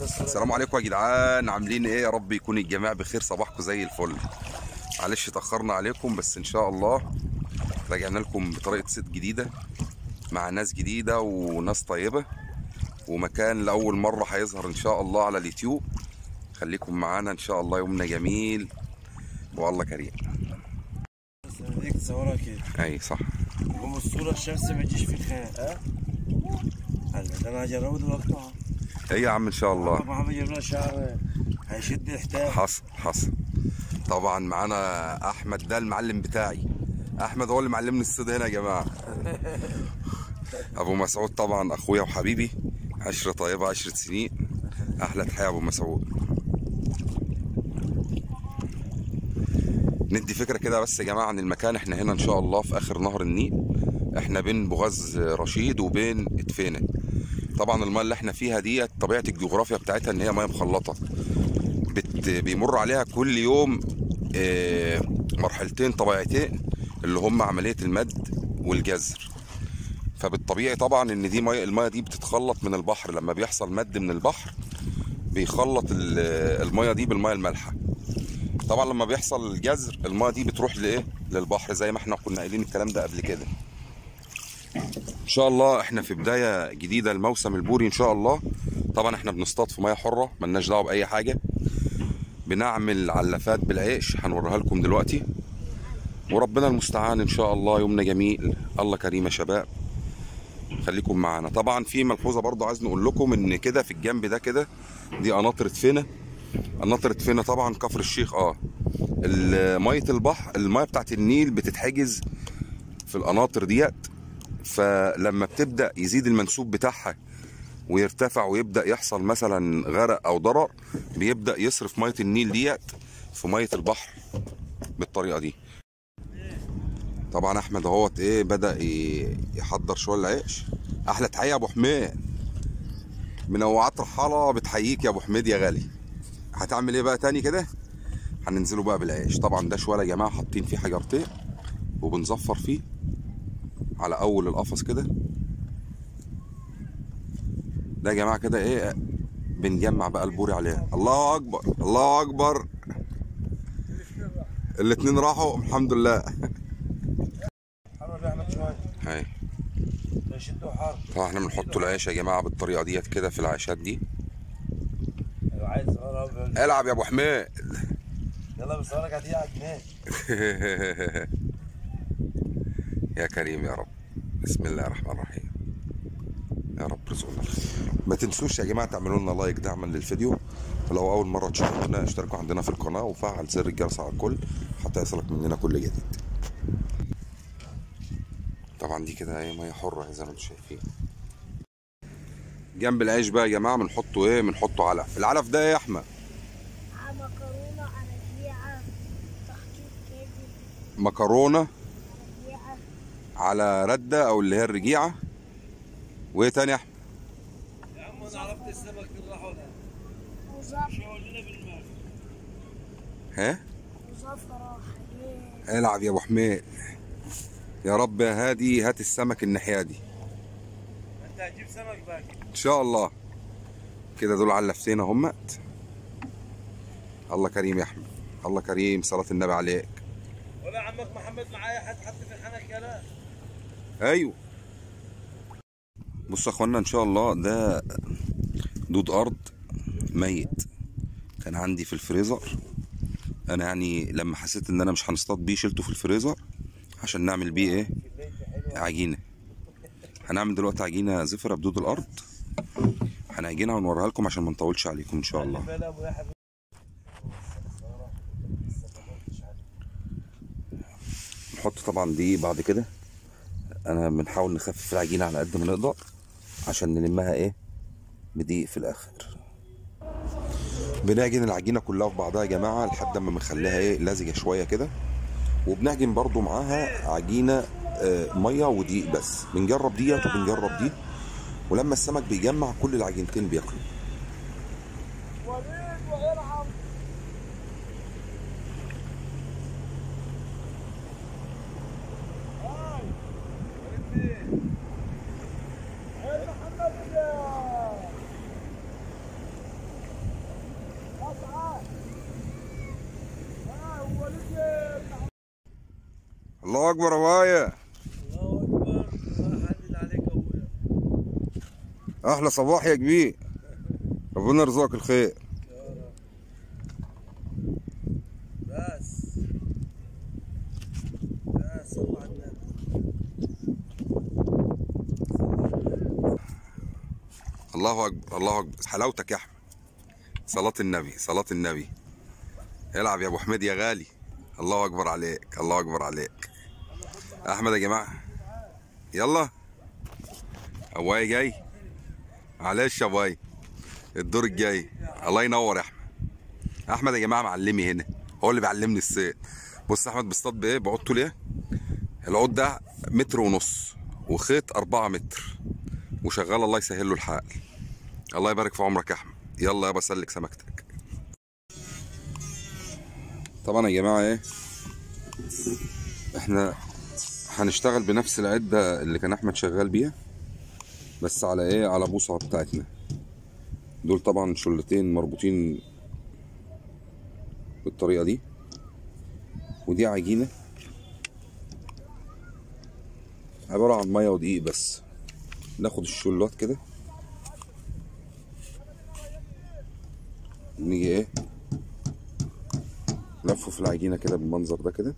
السلام عليكم يا جدعان عاملين ايه يا رب يكون الجميع بخير صباحكم زي الفل معلش اتاخرنا عليكم بس ان شاء الله رجعنا لكم بطريقه صيد جديده مع ناس جديده وناس طيبه ومكان لاول مره هيظهر ان شاء الله على اليوتيوب خليكم معانا ان شاء الله يومنا جميل والله كريم بس هذيك تصورها كيف اي صح قوم الصورة الشمس ما تجيش في الخير ها هلا ده انا هجربه دلوقتي اي يا عم ان شاء الله طبعا بجيب له شعر هيشد الحتاج حصل حصل طبعا معانا احمد ده المعلم بتاعي احمد هو اللي معلمني الصيد هنا يا جماعه ابو مسعود طبعا اخويا وحبيبي عشرة طيبة عشرة سنين احلى تحية يا ابو مسعود ندي فكرة كده بس يا جماعة عن المكان احنا هنا ان شاء الله في اخر نهر النيل احنا بين بوغاز رشيد وبين ادفينة طبعا المايه اللي احنا فيها ديت طبيعة الجغرافيا بتاعتها ان هي ميه مخلطة بت بيمر عليها كل يوم آه، مرحلتين طبيعتين اللي هم عملية المد والجزر فبالطبيعي طبعا ان دي ميه الميه دي بتتخلط من البحر لما بيحصل مد من البحر بيخلط ال- الميه دي بالميه المالحه طبعا لما بيحصل الجزر الميه دي بتروح لايه للبحر زي ما احنا كنا قايلين الكلام ده قبل كده ان شاء الله احنا في بدايه جديده الموسم البوري ان شاء الله طبعا احنا بنصطاد في ميه حره ملناش دعوه باي حاجه بنعمل علافات بالعيش هنوريها لكم دلوقتي وربنا المستعان ان شاء الله يومنا جميل الله كريم يا شباب خليكم معانا طبعا في ملحوظه برضو عايز نقول لكم ان كده في الجنب ده كده دي قناطر فينا قناطر فينا طبعا كفر الشيخ اه ال- ميه البحر الميه بتاعت النيل بتتحجز في القناطر ديت فلما بتبدا يزيد المنسوب بتاعها ويرتفع ويبدا يحصل مثلا غرق او ضرر بيبدا يصرف ميه النيل ديت في ميه البحر بالطريقه دي طبعا احمد اهوت ايه بدا ي- يحضر شويه العيش احلى تحيه يا ابو حميد منوعات رحاله بتحييك يا ابو حميد يا غالي هتعمل ايه بقى تاني كده هننزله بقى بالعيش طبعا ده شويه يا جماعه حاطين فيه حجرتين وبنزفر فيه على اول القفص كده ده يا جماعه كده ايه بنجمع بقى البوري عليه الله اكبر الله اكبر الاتنين راحوا الحمد لله حرر يا احمد شوية هاي يشدوا حار طبعا احنا بنحط العيش يا جماعه بالطريقه ديت كده في العيشات دي لو عايز صغيرة العب يا ابو حميد يلا بصورك هدية على الجنيه يا كريم يا رب بسم الله الرحمن الرحيم يا رب رزقنا الخير ما تنسوش يا جماعه تعملوا لنا لايك دعما للفيديو ولو اول مره تشوفونا اشتركوا عندنا في القناه وفعل زر الجرس على الكل حتى يصلك مننا كل جديد طبعا دي كده ايه ميه حره زي ما انتم شايفين جنب العيش بقى يا جماعه بنحطه ايه بنحطه علف العلف ده ايه يا احمد مكرونة أرجيعة تحقيق كده مكرونه أرجيعة على رده او اللي هي الرجيعه وايه تاني يا احمد يا عم انا عرفت السمك الراحة ولا وزفرة لنا بالماء ها وزفرة حاجات العب يا ابو حميد يا رب يا هادي هات السمك الناحيه دي انت هتجيب سمك باقي ان شاء الله كده دول علفتين اهمت الله كريم يا احمد الله كريم صلاه النبي عليك ولا عمك محمد معايا حد حط في الحنك يا لا ايوه بصوا يا اخوانا ان شاء الله ده دود ارض ميت كان عندي في الفريزر انا يعني لما حسيت ان انا مش هنصطاد بيه شلته في الفريزر عشان نعمل بيه ايه عجينه هنعمل دلوقتي عجينه زفره بدود الارض هنعجنها ونوريها لكم عشان ما نطولش عليكم ان شاء الله بالي ابو يحيى نحط طبعا دي بعد كده انا بنحاول نخفف العجينه على قد ما نقدر عشان نلمها ايه بدقيق في الاخر بنعجن العجينه كلها في بعضها يا جماعه لحد ما بنخليها ايه لزجه شويه كده وبنعجن برضو معاها عجينه آه، ميه ودقيق بس بنجرب ديت وبنجرب دي ولما السمك بيجمع كل العجينتين بياكلوا وليد وارحم الله اكبر يا بايا الله اكبر الله يحدد عليك يا ابويا احلى صباح يا كبير ربنا يرزقك الخير يا رب بس بس صلوا على النبي الله اكبر الله اكبر حلاوتك يا احمد صلاة النبي صلاة النبي العب يا ابو حميد يا غالي الله اكبر عليك الله اكبر عليك احمد يا جماعه يلا ابواي جاي معلش يا ابواي الدور الجاي الله ينور يا احمد احمد يا جماعه معلمي هنا هو اللي بيعلمني الصيد بص احمد بيصطاد بايه بعود طول ايه العود ده متر ونص وخيط أربعة متر وشغال الله يسهل له الحال الله يبارك في عمرك يا احمد يلا يابا سلك سمكتك طبعا يا جماعه ايه احنا هنشتغل بنفس العده اللي كان احمد شغال بيها بس على ايه على بوصه بتاعتنا دول طبعا شلتين مربوطين بالطريقه دي ودي عجينه عباره عن ميه ودقيق بس ناخد الشلات كده نيجي ايه لفه في العجينه كده بالمنظر ده كده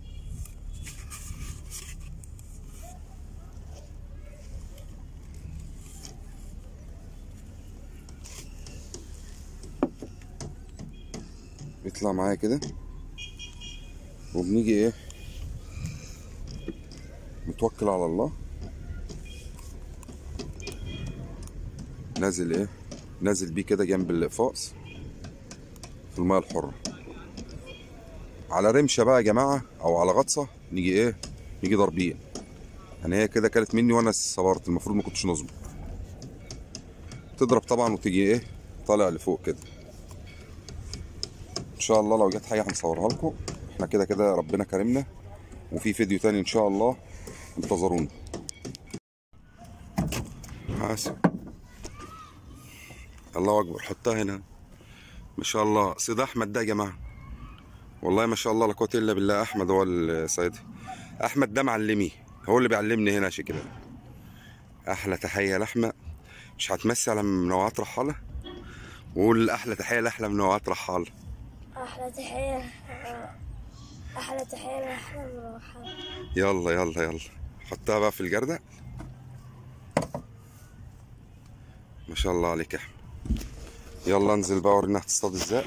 بيطلع معايا كده وبنيجي ايه متوكل على الله نازل ايه نازل بيه كده جنب الاقفاص في الميه الحره على رمشه بقى يا جماعه او على غطسه نيجي ايه نيجي ضاربين يعني هي كده كانت مني وانا صبرت المفروض ما كنتش نظبط تضرب طبعا وتيجي ايه طالع لفوق كده ان شاء الله لو جت حاجه هنصورها لكم احنا كده كده ربنا كرمنا وفي فيديو تاني ان شاء الله انتظرونا حاسب الله اكبر حطها هنا ما شاء الله صيد احمد ده يا جماعه والله ما شاء الله لا قوه الا بالله احمد هو الصيد احمد ده معلمي هو اللي بيعلمني هنا عشان كده احلى تحيه لاحمد مش هتمسي على منوعات رحاله وقول احلى تحيه لاحلى منوعات رحاله أحلى تحية أحلى تحية لأحلى مروحة يلا يلا يلا حطها بقى في الجردة ما شاء الله عليك يا احمد يلا انزل بقى ورينا هتصطاد ازاي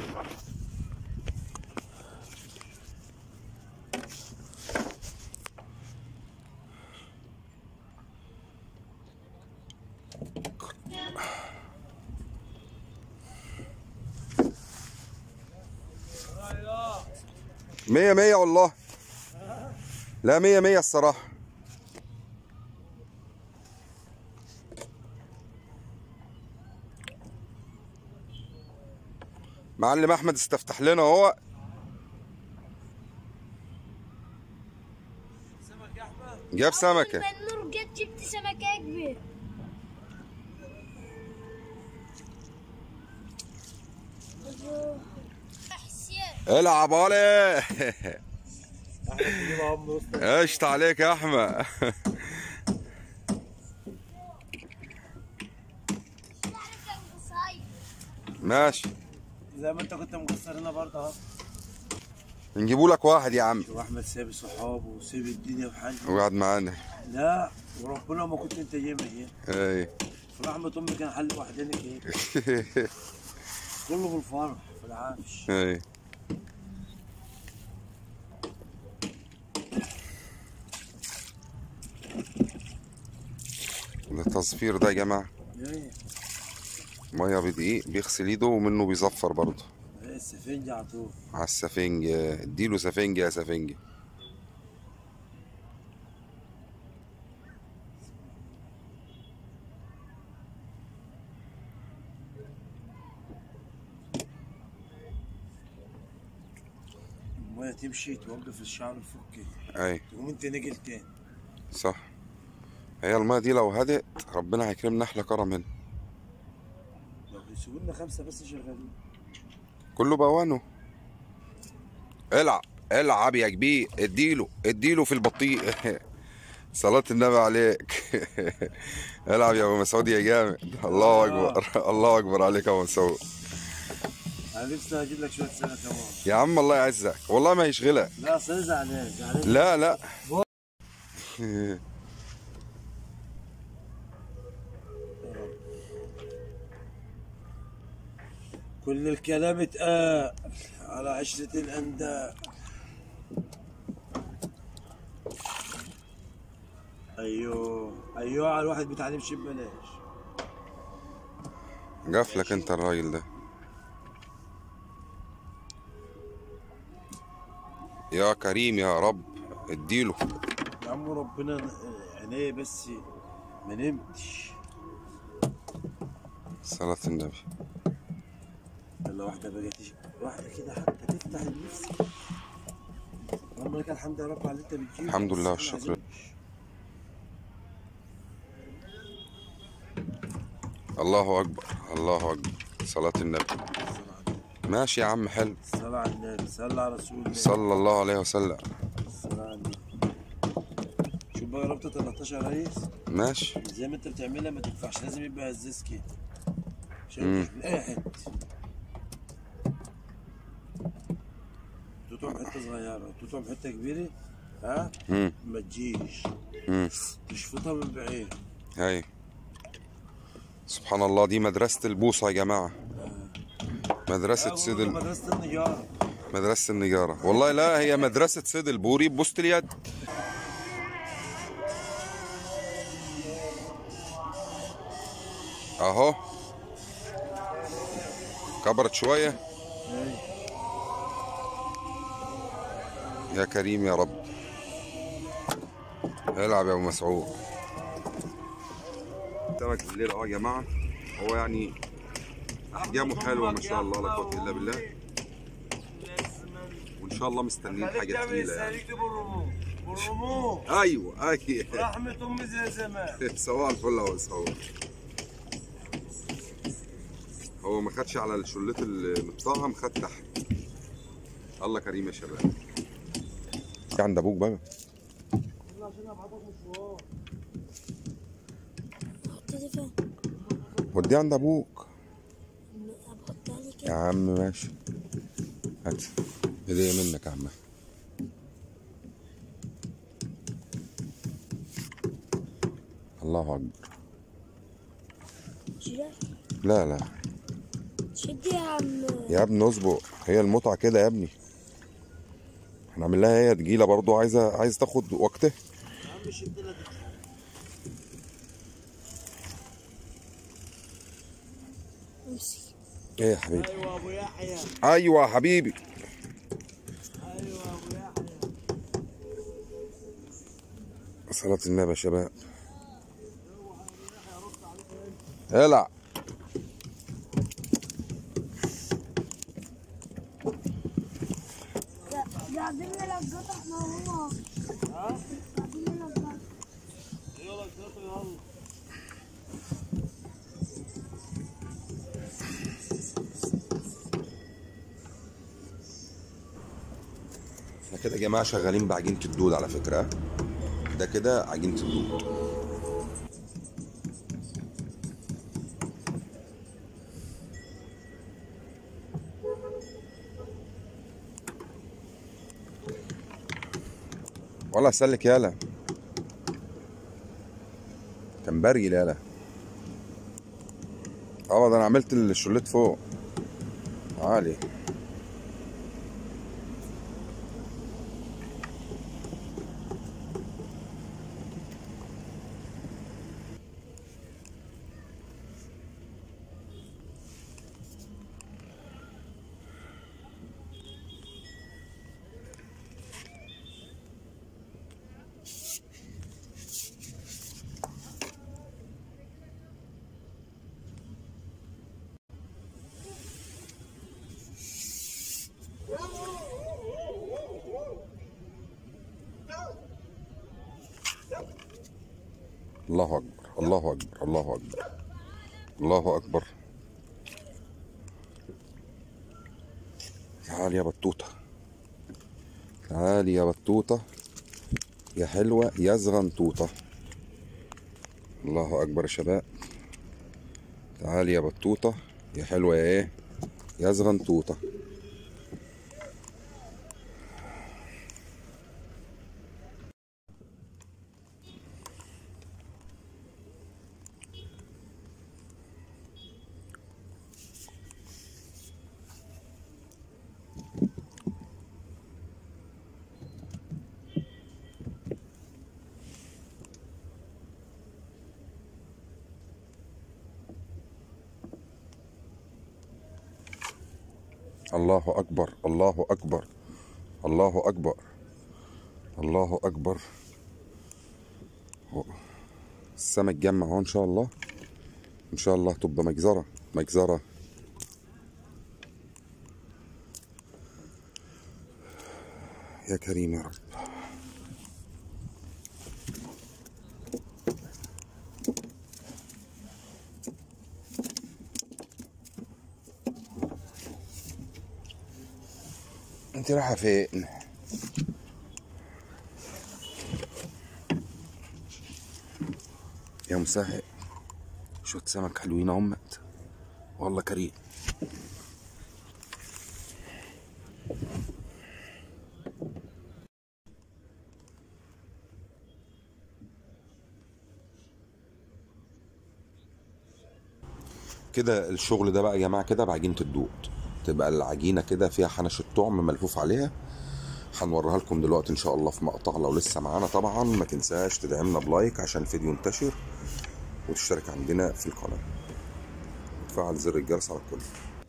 مية مية والله لا مية مية الصراحة معلم احمد استفتح لنا اهو سمك يا احمد جاب سمكة أول ما النور جت جبت سمكة كبيرة حسين العب علي احمد تجيب عم وسط قشط عليك يا احمد ماشي زي ما انت كنت مكسر هنا برضه اهو نجيبوا لك واحد يا عم واحمد ساب صحابه وساب الدنيا في حاله وقعد معانا لا وربنا ما كنت انت جاي معايا اي فرحمة امي كان حل وحدانك ايه كله في الفرح في العفش اي التصفير ده يا جماعة ايه مية بدقيق بيغسل ايده ومنه بيزفر برضه ايه السفنجة على طول على السفنج اديله سفنج يا سفنج المية تمشي توقف الشعر فوق كده اي تقوم انت نجل تاني صح هي المية دي لو هدت ربنا هيكرمنا احلى كرم هنا لو يسيبوا لنا خمسة بس شغالين كله بأوانه العب العب يا كبير اديله اديله في البطيء صلاة النبي عليك العب يا ابو مسعود يا جامد الله اكبر الله اكبر عليك يا ابو مسعود انا نفسي اجيب لك شويه سمك كمان يا عم الله يعزك والله ما يشغلك لا اصل أنا زعلان زعلان لا لا كل الكلام اتقال على عشرة الأنداء أيوه أيوه على الواحد بيتعلمش ببلاش قفلك انت الراجل ده يا كريم يا رب اديله يا عم ربنا عينيه بس ما نمتش صلاة النبي يلا واحدة بقى تيجي واحدة كده حتى تفتح النفس اللهم لك الحمد يا رب على اللي انت بتجيبه الحمد بس لله أنا والشكر. عايزين- الله اكبر الله اكبر صلاة النبي ماشي يا عم حلو صلى على النبي صلى على رسول الله صلى الله عليه وسلم صلى على النبي شوف بقى ربطة 13 يا ريس ماشي زي ما انت بتعملها ما تنفعش لازم يبقى هزاز كده عشان مم. مش من اي حته تطعم حته صغيره تطعم حته كبيره ها امم ما تجيش امم تشفطها من بعيد هاي سبحان الله دي مدرسة البوصة يا جماعة مدرسة صيد ال... مدرسه النجاره مدرسة النجارة والله لا هي مدرسة صيد البوري ببوسة اليد اهو كبرت شوية يا كريم يا رب العب يا ابو مسعود سمك الليل اه يا جماعة هو يعني احجامه حلوة ما شاء الله لا قوة الا بالله وان شاء الله مستنيين حاجة تقيلة يعني بالرموم ايوه ايوه رحمة أمي زي زمان صباح الفل يا مسعود هو ما خدش على الشلة المتطعم خد تحت الله كريم يا شباب عند ابوك بقى حط دي فين؟ وديه عند ابوك بحطها لي يا كده عم ماشي هات هدية منك يا عم الله اكبر شيلها لا لا شد يا عم يا ابني اصبر هي المتعة كده يا ابني هنعمل لها هي تجيلة برضو عايزة عايز تاخد وقتها عم شد لك امسك ايه يا حبيبي أيوة أبو يحيى ايوه يا حبيبي أيوة أبو يحيى صلاة النبي يا شباب العب قاعدين نلعب قطع مع هو قاعدين نلعب قطع يلا كده يلا احنا كده يا جماعة شغالين بعجينة الدود على فكرة ده كده عجينة الدود والله اسلك يالا كان برجل يالا اه ده انا عملت الشليت فوق عالي الله أكبر الله أكبر الله أكبر الله أكبر تعال يا بطوطة تعالي يا بطوطة يا حلوة يا زغنطوطة الله أكبر يا شباب تعالي يا بطوطة يا حلوة يا إيه يا زغنطوطة الله أكبر الله أكبر الله أكبر الله أكبر هو- السما اتجمع اهو إن شاء الله إن شاء الله تبقى مجزرة مجزرة يا كريم يا رب انت رايحة فين؟ يا مسهل شوية سمك حلوين اهمت والله كريم كده الشغل ده بقى يا جماعه كده بعجينه الدود تبقى العجينه كده فيها حنش الطعم ملفوف عليها هنوريها لكم دلوقتي ان شاء الله في مقطع لو لسه معانا طبعا ما تنساش تدعمنا بلايك عشان الفيديو ينتشر وتشترك عندنا في القناه وتفعل زر الجرس على الكل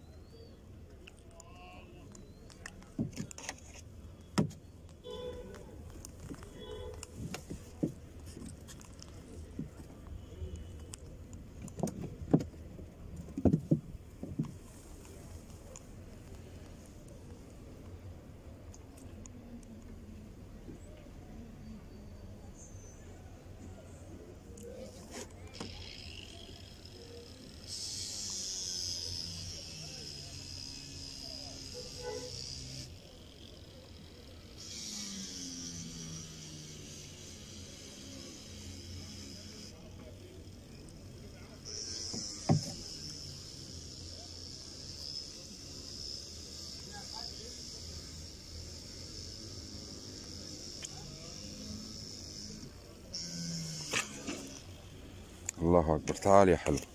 الله اكبر تعال يا حلو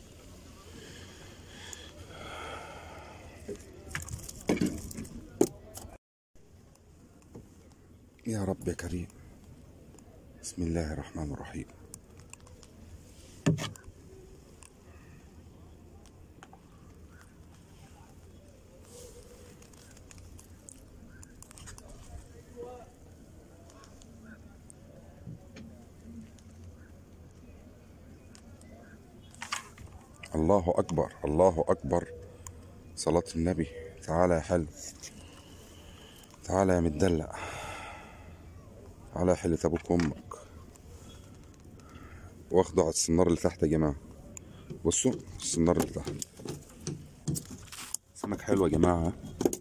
يا رب يا كريم بسم الله الرحمن الرحيم الله أكبر الله أكبر صلاة النبي تعالى يا حلو تعالى يا متدلع تعالى يا حلة أبوك وأمك واخده على السنار اللي تحت يا جماعة بصوا السنار اللي تحت سمك حلو يا جماعة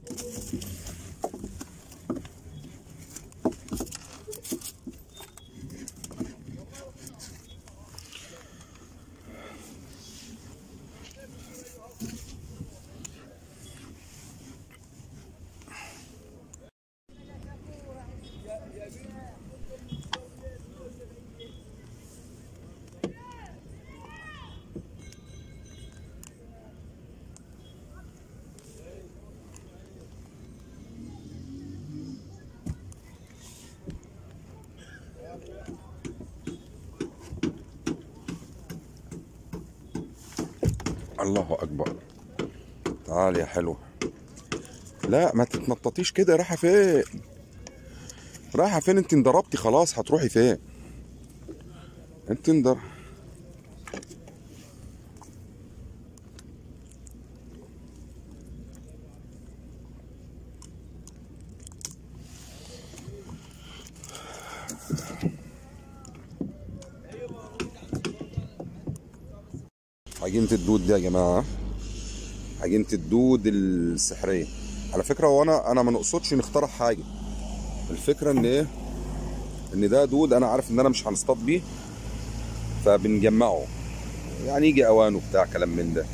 الله أكبر تعال يا حلوة لا ما تتنططيش كده رايحة فين رايحة فين انت انضربتي خلاص هتروحي فين انت انضر عجينة الدود دي يا جماعة عجينة الدود السحرية على فكرة هو أنا أنا ما نقصدش نخترع حاجة الفكره ان ايه ان ده دود انا عارف ان انا مش هنصطاد بيه فبنجمعه يعني يجي اوانه بتاع كلام من ده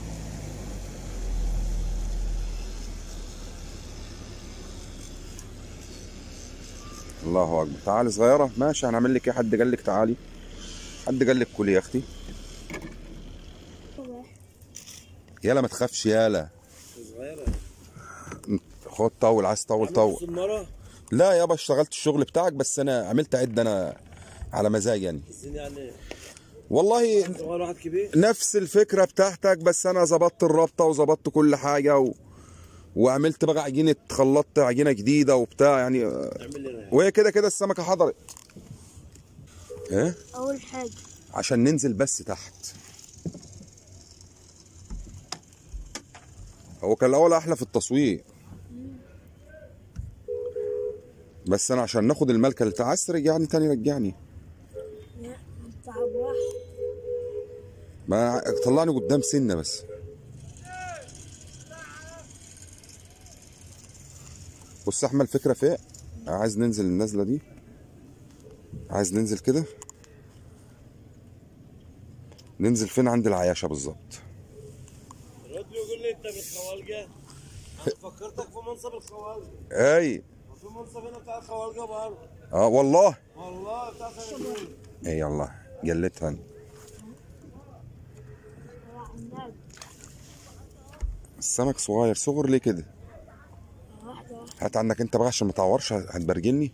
الله اكبر تعالي صغيره ماشي هنعمل لك ايه حد قال لك تعالي حد قال لك كلي يا اختي يالا ما تخافش يالا صغيرة خد طول عايز طول طول السمارة لا يابا اشتغلت الشغل بتاعك بس انا عملت عد انا على مزاج يعني السن يعني والله صغير واحد كبير نفس الفكره بتاعتك بس انا ظبطت الرابطه وظبطت كل حاجه و... وعملت بقى عجينه خلطت عجينه جديده وبتاع يعني آه، اعمل لي انا وهي كده كده السمكه حضرت ايه اول حاجه عشان ننزل بس تحت هو كان الاول احلى في التصوير بس انا عشان ناخد الملكه اللي تعس رجعني تاني رجعني لا تعب واحد ما طلعني قدام سنه بس بص يا احمد الفكره فين عايز ننزل النزله دي عايز ننزل كده ننزل فين عند العياشه بالظبط الواد بيقول لي انت بالخوالجة انا فكرتك في منصب الخوالجة اي في منصب هنا بتاع الخوالجة برضه اه والله والله بتاع سنة اي والله جلتها أنا. النبي السمك صغير صغر ليه كده واحده واحده هات عنك انت بقى عشان ما تعورش هتبرجلني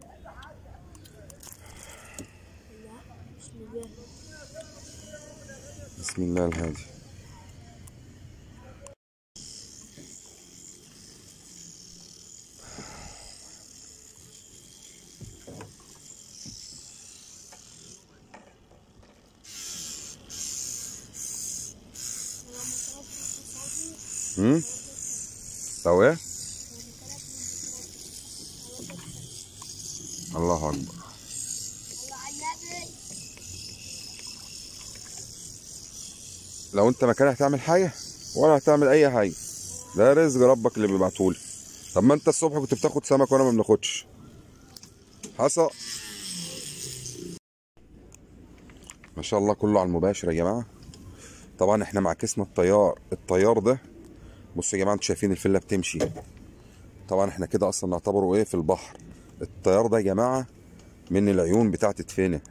بسم الله بسم الله الهادي هم لو ايه الله اكبر الله على النبي لو انت مكاني هتعمل حاجه ولا هتعمل اي حاجه ده رزق ربك اللي بيبعتهولي طب ما انت الصبح كنت بتاخد سمك وانا ما بناخدش حصل ما شاء الله كله على المباشر يا جماعه طبعا احنا معكسنا الطيار الطيار ده بصوا يا جماعه انتوا شايفين الفيلا بتمشي طبعا احنا كده اصلا نعتبره ايه في البحر الطيار ده يا جماعه من العيون بتاعت تفينه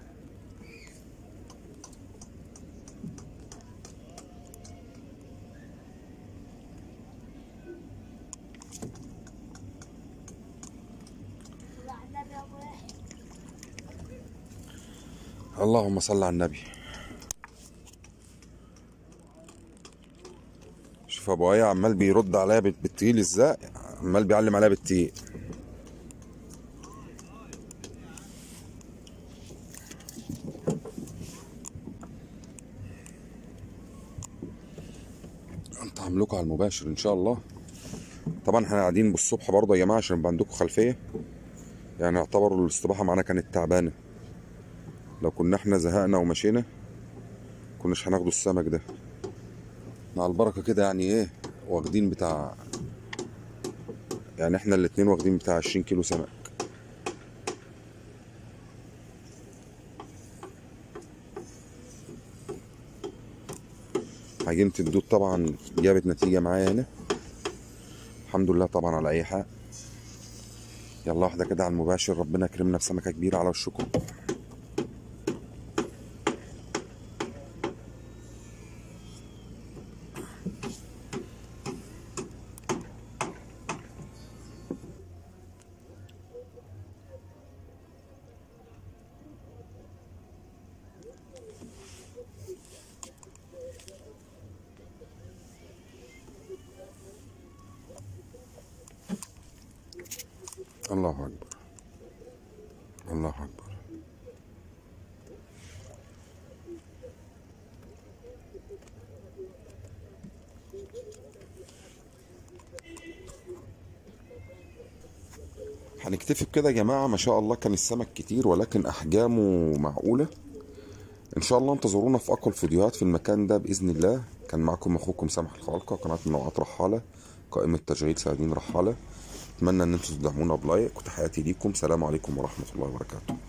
الله على النبي يا ابو واحد اللهم صل على النبي شوف ابو ايه عمال بيرد عليا بال- بالتقيل ازاي عمال بيعلم عليا بالتقيل انت عاملكوا على المباشر ان شاء الله طبعا احنا قاعدين بالصبح برضه يا جماعه عشان يبقى عندكم خلفيه يعني اعتبروا الاستباحه معانا كانت تعبانه لو كنا احنا زهقنا ومشينا كناش هناخدوا السمك ده مع البركة كده يعني ايه واخدين بتاع يعني احنا الاتنين واخدين بتاع عشرين كيلو سمك عجينة الدود طبعا جابت نتيجة معايا هنا الحمد لله طبعا على اي حال يلا واحدة كده على المباشر ربنا يكرمنا بسمكة كبيرة على وشكم الله أكبر الله أكبر هنكتفي بكده يا جماعة ما شاء الله كان السمك كتير ولكن أحجامه معقولة إن شاء الله انتظرونا في أقوى الفيديوهات في المكان ده بإذن الله كان معكم أخوكم سامح الخالقة قناة منوعات رحالة قائمة تشغيل سعيدين رحالة اتمنى ان انتم تدعمونا بلايك وتحياتي ليكم سلام عليكم ورحمه الله وبركاته